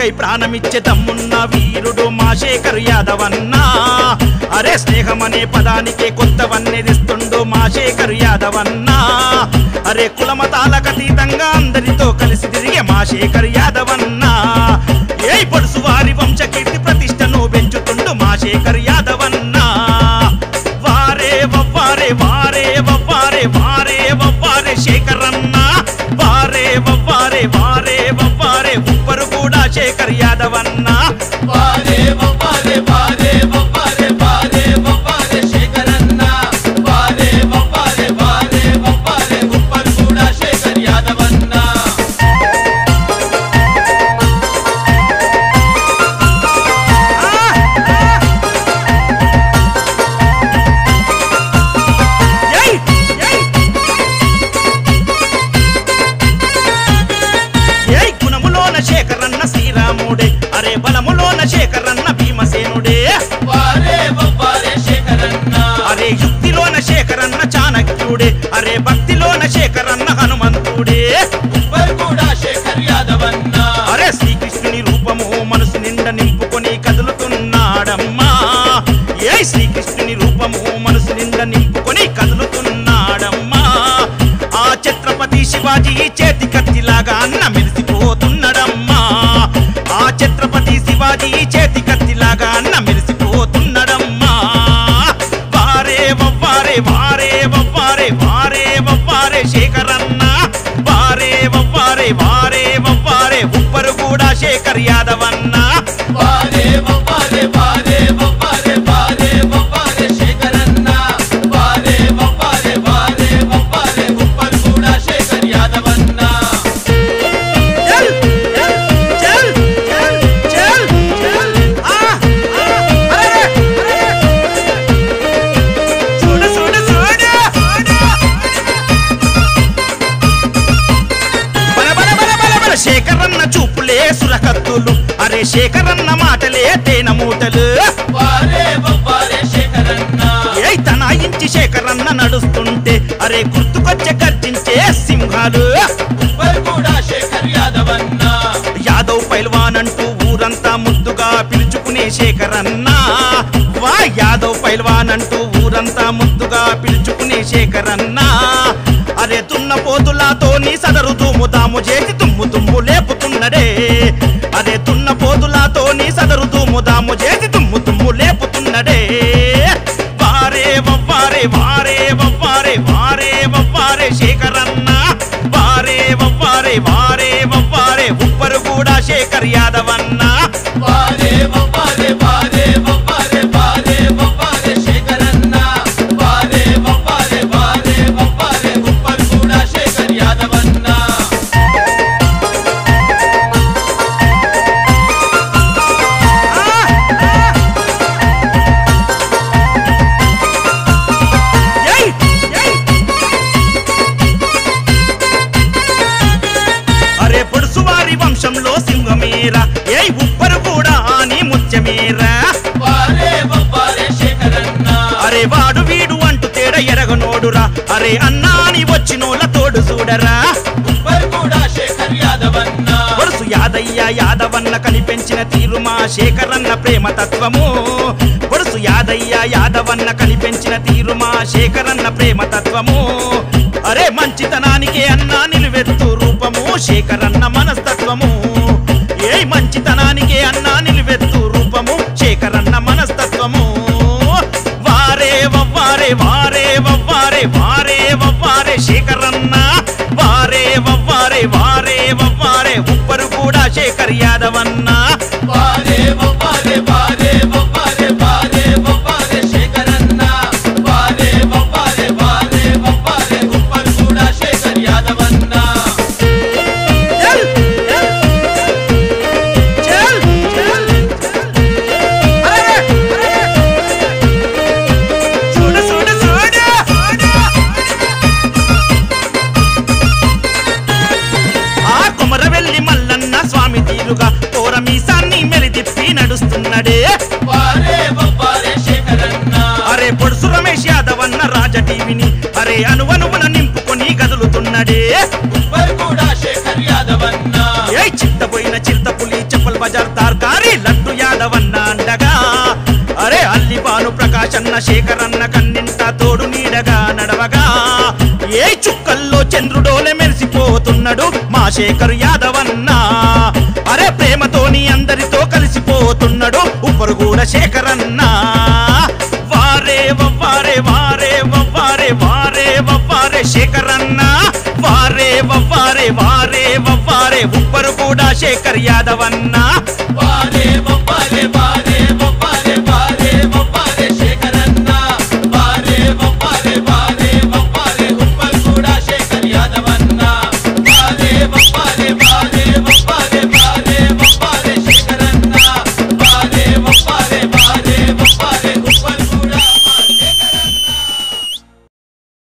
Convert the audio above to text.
కై ప్రాణమిచ్చే దమ్మున్న వీరుడు మా శేఖర్ యాదవ్ అన్నా అరే స్నేహం అనే పదానికే కొత్త వన్నెదిస్తుండు మా శేఖర్ యాదవ్ అన్నా అరే కులమతాలకు అతీతంగా అందరితో కలిసి తిరిగే మా శేఖర్ యాదవ్ అన్నా ఏ పొడుసు వారి వంశ కీర్తి ప్రతిష్టను పెంచుతుండు మా శేఖర్ యాదవ్ అన్నా వారే వవ్వారే వారే వవ్వారే వారే వవ్వారే శేఖర్ అన్నా వారే వవ్వారే వారే వవ్వారే ఉప్పరు కూడా శేఖర్ యాదవ్ అన్నా వారే వవ్వారే వారే వవ్వారే వారే వవ్వారే శేఖరన్న వారే వవ్వారే వారే వవ్వారే ఉప్పర్ కూడా శేఖర్ యాదవన్న ఏయ్! ఏయ్! ఏయ్ గుణములోన శేఖరన్న శ్రీరాముడే అరే బలములోన శేఖరన్న భీమసేనుడే వారే వవ్వారే శేఖరన్న అరే యుక్తిలోన శేఖరన్న చాణక్యుడే అరే భక్తిలోన శేఖరన్న హనుమంతుడే ఉప్పర్ కూడా శేఖర్ యాదవన్న అరే శ్రీకృష్ణుని రూపము మనసు నిండా నింపుకొని కదులుతున్నాడమ్మా ఏ శ్రీకృష్ణుని రూపము మనసు నిండా నింపుకొని కదులుతున్నాడమ్మా ఆ ఛత్రపతి శివాజీ చేతి కత్తిలాగా అన్న మెరిసిపోతున్నాడమ్మా ఆ ఛత్రపతి శివాజీ చేతి కత్తిలాగా అన్న మెరిసిపోతున్నాడమ్మా వారే వవ్వారే వారే వవ్వారే వారే వవ్వారే శేఖరన్న వారే వవ్వారే వారే వవ్వారే ఉప్పరు కూడా శేఖర్ యాదవ్ అన్నా వారే వవ్వారే వారే వవ్వారే వారే వవ్వారే శేఖరన్న వారే వవ్వారే వారే వవ్వారే ఉప్పర్ కూడా శేఖర్ యాదవన్న చల్ చల్ చల్ చల్ చల్ ఆ ఆ అరే చూడు చూడు చూడు బల బల బల బల బల శేఖరన్న చూపులే సురకత్తులు అరే శేఖరన్న మాటలే తేన మూటలు వారే వవ్వారే శేఖరన్న ఏయ్ తనాయించి శేఖరన్న నడుస్తుంటే అరే గుర్తుకొచ్చే గర్జించే సింహాలు ఉప్పర్ కూడా శేఖర్ యాదవన్న యాదవ్ పైల్వాన్ అంటూ ఊరంతా ముద్దుగా పిలుచుకునే శేఖరన్న వా యాదవ్ పైల్వాన్ అంటూ ఊరంతా ముద్దుగా పిలుచుకునే శేఖరన్న అరే తున్న పోతులాతో నీ సదరు దుమ్ము దాము చేసి తుమ్ము తుమ్ము లేపుతున్నడే అరే తున్న పోతులాతో నీ సదరు దుమ్ము దాము చేసి తుమ్ము తుమ్ము లేపుతున్నడే వారే వవ్వారే వారే వవ్వారే వారే వవ్వారే శేఖరన్న వారే వవ్వారే వారే వవ్వారే ఉప్పరు కూడా శేఖర్ యాదవ్ అన్న వారే వవ్వారే వారే వవ్వారే వారే వవ్వారే శేఖరన్న వారే వవ్వారే వారే వవ్వారే ఉప్పర్ కూడా శేఖర్ యాదవన్న ఏయ్! ఏయ్! అరే పొడుసువారి వంశంలో సింహమీరా ఏయ్ ఉప్పరు కూడా అని ముత్యమీరా వారే వవ్వారే శేఖరన్న అరే వాడు వీడు అంటూ తేడ ఎరగనోడురా అరే అన్నాని వచ్చినోళ్ళ తోడు చూడరా ఉప్పర్ కూడా శేఖర్ యాదవన్న వరుసు యాదయ్య యాదవన్న కనిపెంచిన తీరు మా శేఖరన్న ప్రేమ తత్వము వరుసు యాదయ్య యాదవన్న కనిపెంచిన తీరు మా శేఖరన్న ప్రేమ తత్వము అరే మంచితనానికే అన్నా నిలువెత్తు రూపము శేఖరన్న మనస్తత్వము ఏ మంచితనానికే అన్నా నిలువెత్తు రూపము శేఖరన్న మనస్తత్వము వారే వవ్వారే వారే వవ్వారే వారే వవ్వారే శేఖరన్న వారే వవ్వారే వారే వవ్వారే ఉప్పరు కూడా శేఖర్ యాదవ్ అన్న వారే వవ్వారే వారే వవ్వారే వారే వవ్వారే శేఖరన్న వారే వవ్వారే వారే వవ్వారే ఉప్పర్ కూడా శేఖర్ యాదవన్న చల్ చల్ చల్ అరే చూడు చూడు చూడు ఆ కొమరవెల్లి మల్లన్న స్వామి తీరుగా తోర మీసాన్ని మెలిదిప్పి నడుస్తున్నడే వారే వవ్వారే శేఖరన్న అరే పొడుసు రమేష్ యాదవ్ అన్న రాజ టీవీని అరే అనువనువన నింపుకొని గదులుతున్నడే ఉప్పర్ కూడా శేఖర్ యాదవన్న ఏ చిత్తపోయిన చిరుత పులి చెప్పలు బజార్ తార్కారి లడ్డు యాదవన్న అండగా అరే అల్లి భాను ప్రకాశన్న శేఖరన్న కన్నింట తోడు నీడగా నడవగా ఏ చుక్కల్లో చంద్రుడోలె మెరిసిపోతున్నాడు మా శేఖర్ యాదవన్న అరే ప్రేమతోని అందరితో కలిసిపోతున్నాడు ఉప్పరు కూడా శేఖరన్న వారే వవ్వారే వారే వవ్వారే వారే వవ్వారే శేఖరన్న వారే వవ్వారే వారే వవ్వారే ఉప్పరు కూడా శేఖర్ యాదవన్న బారే బొబ్బారే బారే